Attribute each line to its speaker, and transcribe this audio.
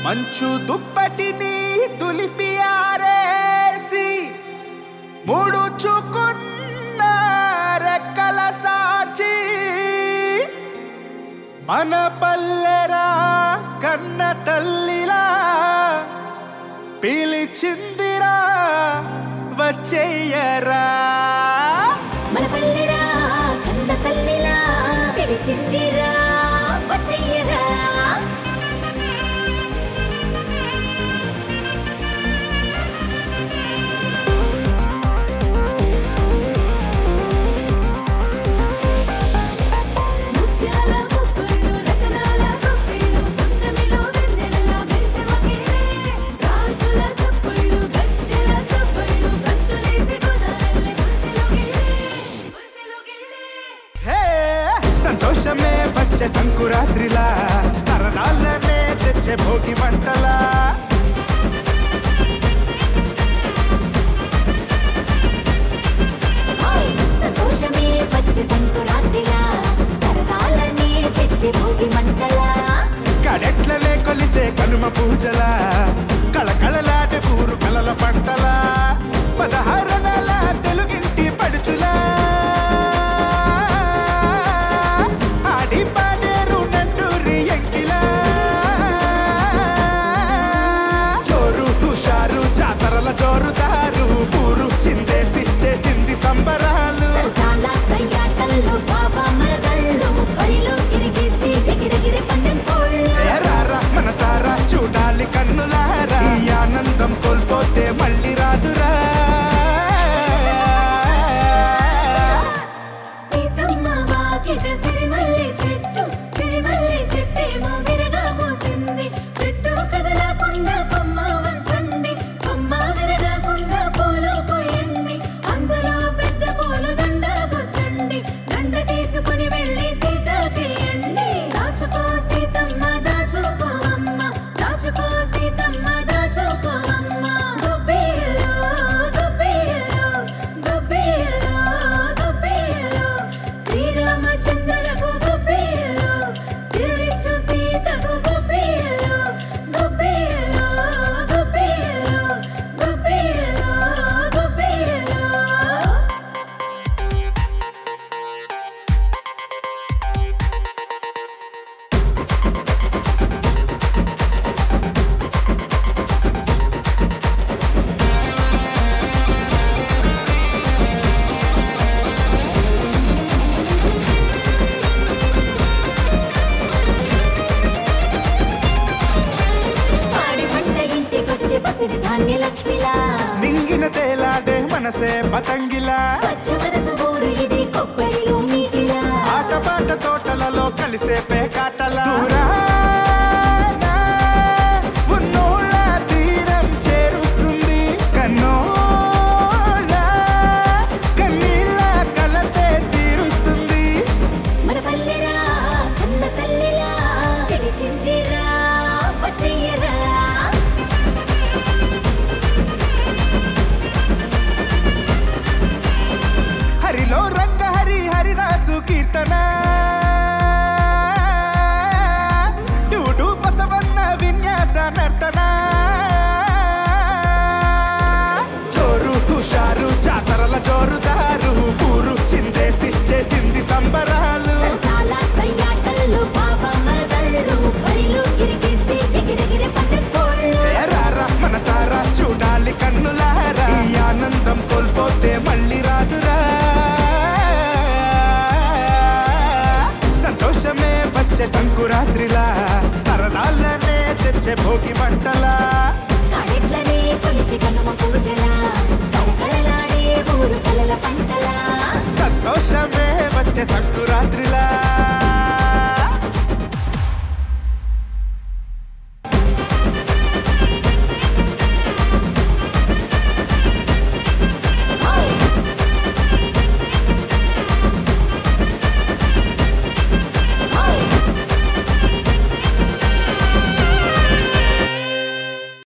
Speaker 1: మంచు దుప్పటిని తులిపి ఆరేసి మూడు చుకున్న రెక్కల సాచి మన పల్లెరా కన్న తల్లిలా పిలిచిందిరా వచ్చేయరా
Speaker 2: మన పల్లెరా కన్న తల్లిలా పిలిచిందిరా వచ్చేయరా
Speaker 3: ముత్యాల ముక్కులు రతనాల గొప్పిళ్ళు పున్నమిలో వెన్నెలలా మెరిసే ఒకేలే గాజుల చప్పుళ్ళు గజ్జెల సవ్వళ్ళు గంతులేసి గోదారల్లే మురిసెలోగిళ్ళే మురిసెలోగిళ్ళే
Speaker 1: హే సంతోషమే వచ్చే సంకురాత్రిలా సరదాలనే తెచ్చే భోగి మంటలా
Speaker 2: హాయ్ సంతోషమే వచ్చే సంకురాత్రిలా సరదాలనే తెచ్చే భోగి మంటలా
Speaker 1: కడెట్లనే కొలిచే కనుమ పూజలా కళకళలాడే పూరు కలల పంటలా పదహారు నెల తెలుగింటి పడుచులా ఆడి పాడేరు నండూరి ఎంకిలా జోరు హుషారు జాతరల జోరుదారు పూరు చిందేసి చేసింది సంబరాలు
Speaker 2: సరసాల సయ్యాటల్లో బాబా మరదళ్ళు బరిలో గిరిగేసి ఎగిరెగిరి పందెం కోళ్ళు
Speaker 1: ఏరారా మనసారా చూడాలి కన్నులారా ఈ ఆనందం కోల్పోతే మళ్ళీ రాదురా
Speaker 3: సీతమ్మ వాకిట సిరిమల్లె చెట్టు సిరిమల్లె చెట్టేమో విరగా మూసింది చెట్టు కదలకుండా కొమ్మ వంచండి కొమ్మ విరగకుండా పూలు కొయ్యండి అందులో పెద్ద పూలు దండ కూర్చండి దండ తీసుకుని వెళ్ళి సీతకేయండి దాచుకో సీతమ్మ దాచుకోవమ్మ దాచుకో సీతమ్మ దాచుకోవమ్మ గొబ్బిలో గొబ్బిలో గొబ్బిలో గొబ్బిలో శ్రీరామచంద్రులకు గొబ్బిలో సిరులిచ్చు సీతకు గొబ్బిలో గొబ్బిలో గొబ్బిలో గొబ్బిలో గొబ్బిలో
Speaker 2: పాడి పంట ఇంటికొచ్చే పసిడి ధాన్య లక్ష్మిలా
Speaker 1: నింగిన తేలాడే మనసే పతంగిలా
Speaker 2: స్వచ్ఛ మనసు ఊరు ఇది కొబ్బరిలో నీటిలా
Speaker 1: ఆటపాట తోటలలో కలిసే పేకాటలా దూరాన ఉన్నోళ్ళ తీరం చేరుస్తుంది కన్నోళ్ళ కన్నీళ్ళ కలతే తీరుస్తుంది
Speaker 2: మన పల్లెరా కన్న తల్లిలా పిలిచిందిరా వచ్చేయరా
Speaker 1: హరిలో రంగ హరి హరిదాసు కీర్తన డూడు బసవన్న విన్యాస నర్తన జోరు హుషారు జాతరల జోరుదారు పూరు చిందేసి చేసింది సంబరాలు
Speaker 2: సరసాల సయ్యాటల్లో బాబా మరదళ్ళు బరిలో గిరిగేసి ఎగిరెగిరి పందెం కోళ్ళు
Speaker 1: ఏరారా మనసారా చూడాలి కన్నులారా ఈ ఆనందం కోల్పోతే మళ్ళీ రాదురా సంతోషమే వచ్చే సంకురాత్రిలా సరదాలనే తెచ్చే భోగి మంటలా
Speaker 2: కాడెట్లనే కొలిచి కనుమ పూజలా కళకళలాడే ఊరు కలల పంటలా
Speaker 1: సంతోషమే వచ్చే సంకురాత్రిలా